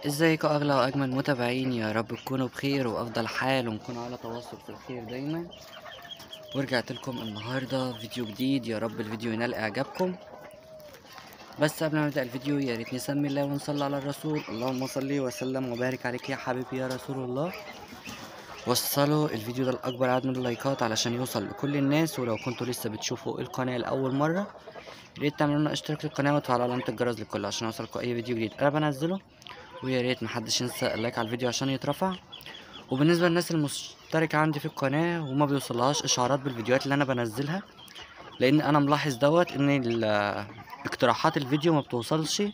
ازيكم اغلى واجمل متابعين يا رب تكونوا بخير وافضل حال ونكون على تواصل في الخير دايما ورجعت لكم النهارده فيديو جديد يا رب الفيديو ينال اعجابكم بس قبل ما نبدا الفيديو يا ريت نسمي الله ونصلي على الرسول اللهم صل وسلم وبارك عليك يا حبيبي يا رسول الله وصلوا الفيديو ده لاكبر عدد من اللايكات علشان يوصل لكل الناس ولو كنتوا لسه بتشوفوا القناه لاول مره يا ريت تعملوا لنا اشتراك للقناه وتفعلوا علامه الجرس للكل عشان يوصلكوا اي فيديو جديد انا بنزله ويا ريت محدش ينسى اللايك على الفيديو عشان يترفع وبالنسبه للناس المشتركه عندي في القناه وما بيوصلهاش اشعارات بالفيديوهات اللي انا بنزلها لان انا ملاحظ دوت ان ال- اقتراحات الفيديو ما بتوصلش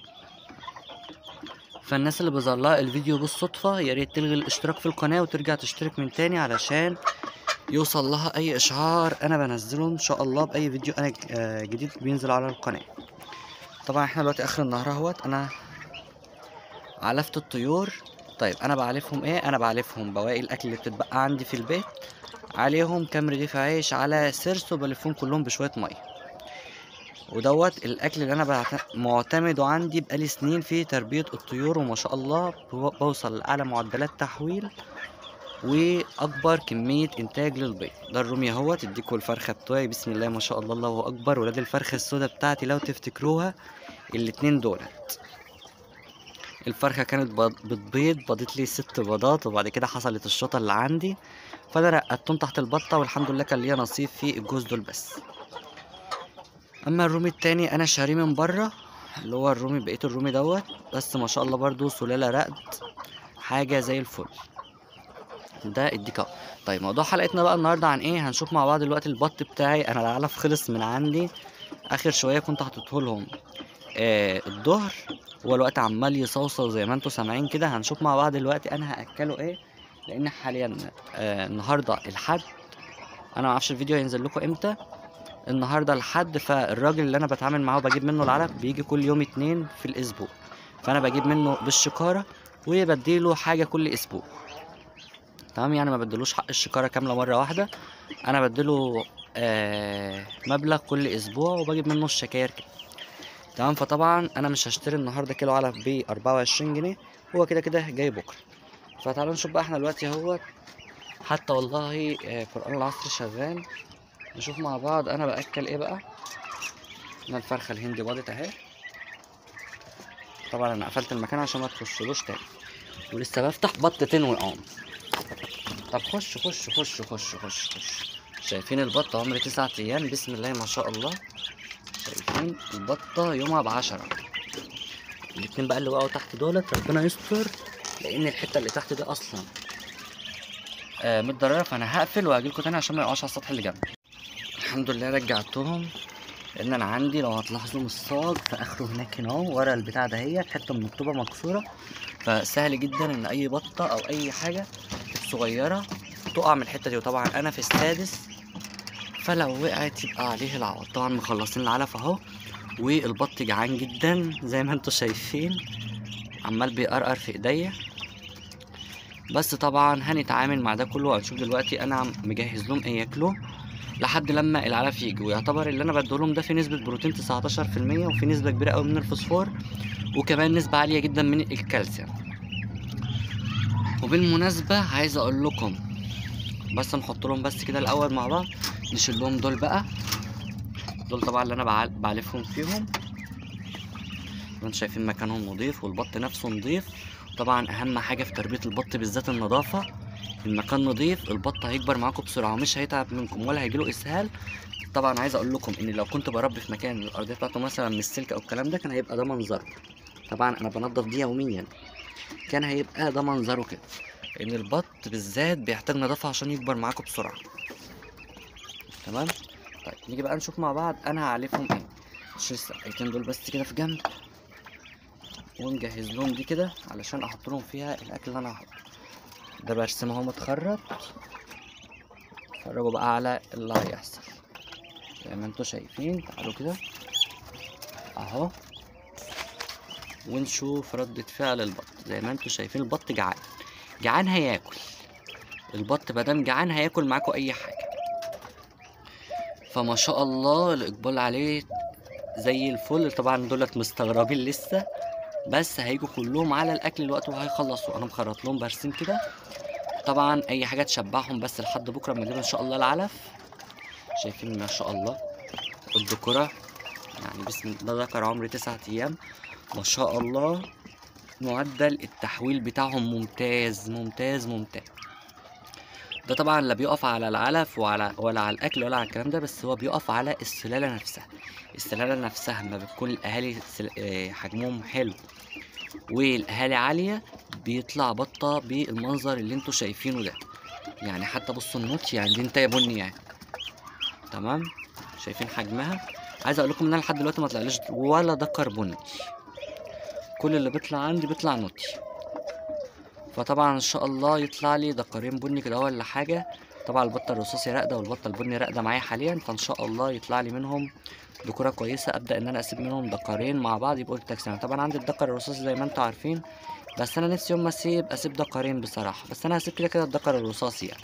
فالناس اللي بيظهر لها الفيديو بالصدفه يا ريت تلغي الاشتراك في القناه وترجع تشترك من تاني علشان يوصل لها اي اشعار انا بنزله ان شاء الله باي فيديو انا آه، جديد بينزل على القناه طبعا احنا دلوقتي اخر النهار اهوت انا علفت الطيور طيب انا بعلفهم ايه انا بعلفهم بواقي الاكل اللي بتتبقى عندي في البيت عليهم كام رغيف عيش على سرس وبلفهم كلهم بشويه ميه ودوت الاكل اللي انا بعت- معتمده عندي بقالي سنين في تربيه الطيور وما شاء الله بو- بوصل لاعلى معدلات تحويل واكبر كميه انتاج للبيض ده الرومي اهوت اديكوا الفرخه بتوعي بسم الله ما شاء الله الله اكبر ولاد الفرخه السودا بتاعتي لو تفتكروها الاتنين دولت الفرخه كانت بض- بتبيض بضت لي ست بيضات وبعد كده حصلت الشوطه اللي عندي فانا رقدتهم تحت البطه والحمد لله كان ليا نصيب في الجوز دول بس اما الرومي التاني انا شاريه من بره اللي هو الرومي بقيت الرومي دوت بس ما شاء الله برضو سلاله رقد حاجه زي الفل ده الديكا طيب موضوع حلقتنا بقى النهارده عن ايه هنشوف مع بعض دلوقتي البط بتاعي انا العلف خلص من عندي اخر شويه كنت حاطته لهم آه الظهر هو الوقت عمال يصوصو زي ما انتوا سامعين كده هنشوف مع بعض دلوقتي انا هاكله ايه لان حاليا آه النهارده الحد انا ما اعرفش الفيديو هينزل لكم امتى النهارده الحد فالراجل اللي انا بتعامل معاه وبجيب منه العلف بيجي كل يوم اتنين في الاسبوع فانا بجيب منه بالشكاره وبديله حاجه كل اسبوع تمام يعني ما بدلوش حق الشكاره كامله مره واحده انا بديله آه مبلغ كل اسبوع وبجيب منه الشكاير كده تمام فطبعا انا مش هشتري النهارده كيلو علف ب 24 جنيه هو كده كده جاي بكره فتعالوا نشوف بقى احنا دلوقتي اهوت حتى والله آه، قرآن العصر شغال نشوف مع بعض انا باكل ايه بقى انا الفرخه الهندي باضت اهي طبعا انا قفلت المكان عشان ما تخشلوش تاني ولسه بفتح بطتين وقام طب خش خش خش خش خش خش شايفين البطة عمر تسعة أيام بسم الله ما شاء الله شايفين البطة يومها بعشرة الاتنين بقى اللي وقعوا تحت دولت ربنا يستر لأن الحتة اللي تحت دي أصلا آه متضررة فأنا هقفل وهجيلكوا تاني عشان ما يقعوش على السطح اللي جنبي الحمد لله رجعتهم لأن أنا عندي لو هتلاحظوا من الصاج في آخره هناك هنا أهو ورا البتاع دهيت حتة من الطوبة مكسورة فسهل جدا إن أي بطة أو أي حاجة صغيرة تقع من الحتة دي وطبعا أنا في السادس فلو وقعت يبقى عليه العوض طبعا مخلصين العلف اهو والبط جعان جدا زي ما انتوا شايفين عمال بيقرقر في ايديا بس طبعا هنتعامل مع ده كله وهنشوف دلوقتي انا عم- مجهز لهم ايه ياكلوه لحد لما العلف يجي ويعتبر اللي انا بديلهم ده في نسبة بروتين 19% وفي نسبة كبيرة قوي من الفوسفور وكمان نسبة عالية جدا من الكالسيوم وبالمناسبة عايز اقول لكم بس نحط لهم بس كده الاول مع بعض نشيل لهم دول بقى دول طبعا اللي انا بعل- بعلفهم فيهم انتوا شايفين مكانهم نضيف والبط نفسه نضيف طبعا اهم حاجه في تربيه البط بالذات النظافه المكان نضيف البط هيكبر معاكم بسرعه ومش هيتعب منكم ولا هيجيله اسهال طبعا عايز اقول لكم ان لو كنت بربي في مكان الارضيه بتاعته مثلا من السلك او الكلام ده كان هيبقى ده منظره طبعا انا بنضف دي يوميا كان هيبقى ده منظره كده ان البط بالذات بيحتاج نظافه عشان يكبر معاكم بسرعه تمام طيب نيجي بقى نشوف مع بعض انا هعلفهم ايه نشيل السقايتين دول بس كده في جنب ونجهز لهم دي كده علشان احط لهم فيها الاكل اللي انا هحطه ده برسمه اهو متخرط اتفرجوا بقى على اللي هيحصل زي ما انتوا شايفين تعالوا كده اهو ونشوف ردة فعل البط زي ما انتوا شايفين البط جعان جعان هياكل البط مادام جعان هياكل معاكوا اي حاجة فما شاء الله الاقبال عليه زي الفل طبعا دولت مستغربين لسه بس هيجوا كلهم على الاكل الوقت وهيخلصوا انا مخرط لهم برسيم كده طبعا اي حاجه تشبعهم بس لحد بكره بنجيب ان شاء الله العلف شايفين ما شاء الله الذكوره يعني بسم الله ده ذكر عمري تسعة ايام ما شاء الله معدل التحويل بتاعهم ممتاز ممتاز ممتاز ده طبعا لا بيقف على العلف وعلى ولا على الاكل ولا على الكلام ده بس هو بيقف على السلاله نفسها السلاله نفسها ما بتكون الاهالي سل... آه، حجمهم حلو والاهالي عاليه بيطلع بطه بالمنظر اللي انتوا شايفينه ده يعني حتى بصوا النوت يعني دي انت بني يعني تمام شايفين حجمها عايز اقول لكم ان انا لحد دلوقتي ما طلعليش ولا دكر بني كل اللي بيطلع عندي بيطلع نوتي فطبعا ان شاء الله يطلع لي دكرين بني كده ولا حاجه طبعا البطه الرصاصي راقده والبطه البني راقده معايا حاليا فان شاء الله يطلع لي منهم ذكوره كويسه ابدا ان انا اسيب منهم دكرين مع بعض يبقوا التكسير طبعا عندي الدكر الرصاصي زي ما انتوا عارفين بس انا نفسي يوم ما اسيب اسيب دكرين بصراحه بس انا هسيب كده كده الدكر الرصاصي يعني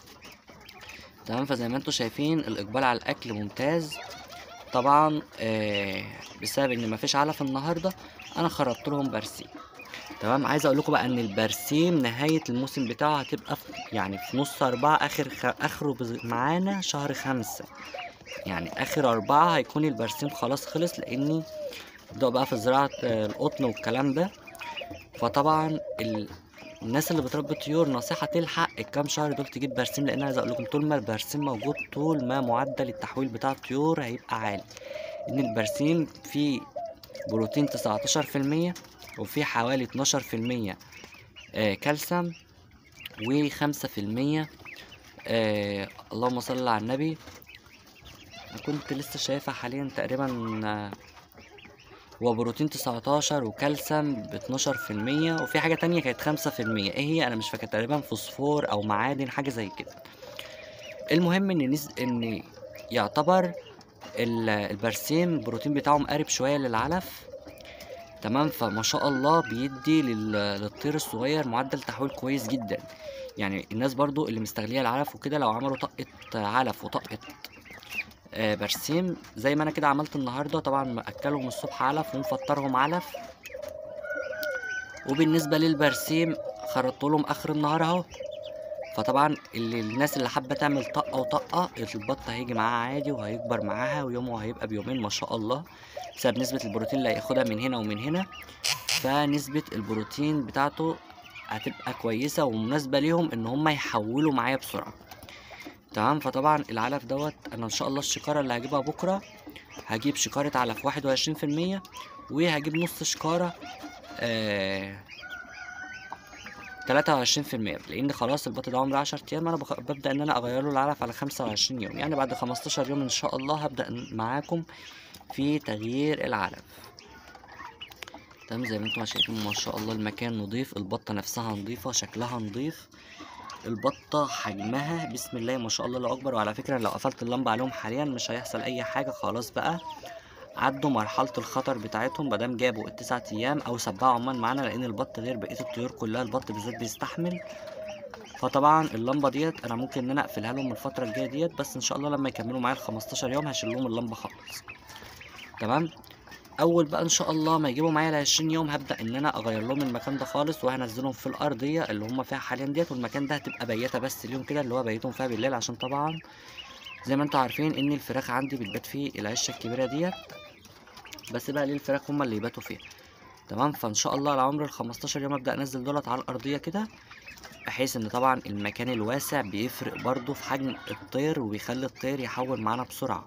تمام فزي ما انتوا شايفين الاقبال على الاكل ممتاز طبعا آه بسبب ان مفيش علف النهارده انا خرجت لهم برسيم تمام عايز اقول لكم بقى ان البرسيم نهايه الموسم بتاعه هتبقى في يعني في نص اربعة اخر خ... اخره بز... معانا شهر خمسة يعني اخر اربعة هيكون البرسيم خلاص خلص لاني بدأ بقى في زراعة آه، القطن والكلام ده فطبعا ال... الناس اللي بتربي طيور نصيحة تلحق الكام شهر دول تجيب برسيم لان عايز اقول لكم طول ما البرسيم موجود طول ما معدل التحويل بتاع الطيور هيبقى عالي ان البرسيم فيه بروتين 19% وفي حوالي 12% آه كالسيوم وخمسة في المية آه اللهم صل على النبي أنا كنت لسه شايفها حاليا تقريبا آه، هو بروتين 19 وكالسيوم ب 12% وفي حاجة تانية كانت 5% ايه هي انا مش فاكر تقريبا فوسفور او معادن حاجة زي كده المهم ان نز... ان يعتبر ال- البرسيم البروتين بتاعه مقارب شوية للعلف تمام فما شاء الله بيدي لل... للطير الصغير معدل تحويل كويس جدا يعني الناس برضو اللي مستغلية العلف وكده لو عملوا طقة علف وطقة آه، برسيم زي ما انا كده عملت النهارده طبعا مأكلهم الصبح علف ومفطرهم علف وبالنسبه للبرسيم خرطت لهم اخر النهار اهو فطبعا اللي الناس اللي حابه تعمل طقه وطقه البط هيجي معاها عادي وهيكبر معاها ويومه هيبقى بيومين ما شاء الله بسبب نسبه البروتين اللي هياخدها من هنا ومن هنا فنسبه البروتين بتاعته هتبقى كويسه ومناسبه ليهم ان هم يحولوا معايا بسرعه تمام فطبعا العلف دوت انا ان شاء الله الشكاره اللي هجيبها بكره هجيب شكاره علف واحد وعشرين في المية وهجيب نص شكاره آه تلاتة وعشرين في المية لأن خلاص البط ده عمره عشر أيام أنا بخ... ببدأ إن أنا أغير له العلف على خمسة وعشرين يوم يعني بعد خمستاشر يوم إن شاء الله هبدأ معاكم في تغيير العلف تمام زي ما انتم شايفين ما شاء الله المكان نضيف البطة نفسها نضيفة شكلها نضيف البطة حجمها بسم الله ما شاء الله الله أكبر وعلى فكرة لو قفلت اللمبة عليهم حاليا مش هيحصل أي حاجة خلاص بقى عدوا مرحلة الخطر بتاعتهم مادام جابوا التسعة أيام أو سبعة عمان معانا لأن البط غير بقية الطيور كلها البط بالذات بيستحمل فطبعا اللمبة ديت أنا ممكن إن أنا أقفلها لهم الفترة الجاية ديت بس إن شاء الله لما يكملوا معايا الخمستاشر يوم هشيل لهم اللمبة خالص تمام اول بقى ان شاء الله ما يجيبوا معايا ال 20 يوم هبدا ان انا اغير لهم المكان ده خالص وهنزلهم في الارضيه اللي هم فيها حاليا ديت والمكان ده هتبقى بيته بس اليوم كده اللي هو بيتهم فيها بالليل عشان طبعا زي ما انتوا عارفين ان الفراخ عندي بتبات في العشه الكبيره ديت بس بقى ليه الفراخ هم اللي يباتوا فيها تمام فان شاء الله على عمر ال 15 يوم ابدا انزل دولت على الارضيه كده بحيث ان طبعا المكان الواسع بيفرق برضو في حجم الطير وبيخلي الطير يحول معانا بسرعه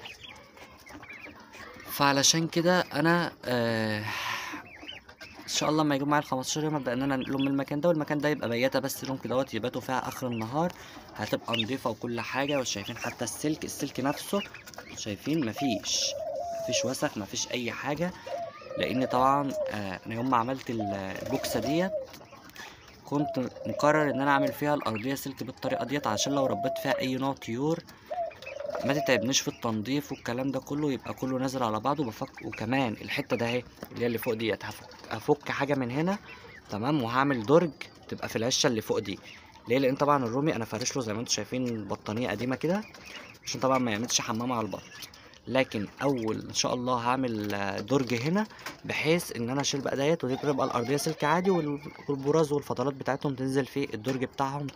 فعلشان كده انا آه ان شاء الله لما يجوا معايا ال 15 يوم ابدا ان انا انقلهم من المكان ده والمكان ده يبقى بياته بس لهم كده دوت يباتوا فيها اخر النهار هتبقى نضيفه وكل حاجه وشايفين حتى السلك السلك نفسه شايفين مفيش مفيش وسخ مفيش اي حاجه لان طبعا آه انا يوم ما عملت ال- البوكسه ديت كنت مقرر ان انا اعمل فيها الارضيه سلك بالطريقه ديت عشان لو ربيت فيها اي نوع طيور ما تتعبنيش في التنظيف والكلام ده كله يبقى كله نازل على بعضه بفك وكمان الحته ده اهي اللي هي اللي فوق ديت هفك افك حاجه من هنا تمام وهعمل درج تبقى في العشه اللي فوق دي ليه لان طبعا الرومي انا فارش له زي ما انتم شايفين بطانيه قديمه كده عشان طبعا ما يعملش حمام على البط لكن اول ان شاء الله هعمل آه، درج هنا بحيث ان انا اشيل بقى ديت وتبقى الارضيه سلك عادي وال- والبراز والفضلات بتاعتهم تنزل في الدرج بتاعهم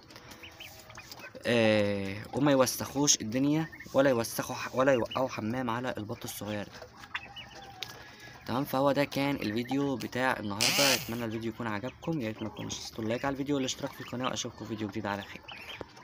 آه وما يوسخوش الدنيا ولا يوسخوا ح- ولا يوقعوا حمام على البط الصغير ده تمام فهو ده كان الفيديو بتاع النهارده اتمنى الفيديو يكون عجبكم يا ريت ما تكونوش تنسوا اللايك على الفيديو والاشتراك في القناه واشوفكم في فيديو جديد على خير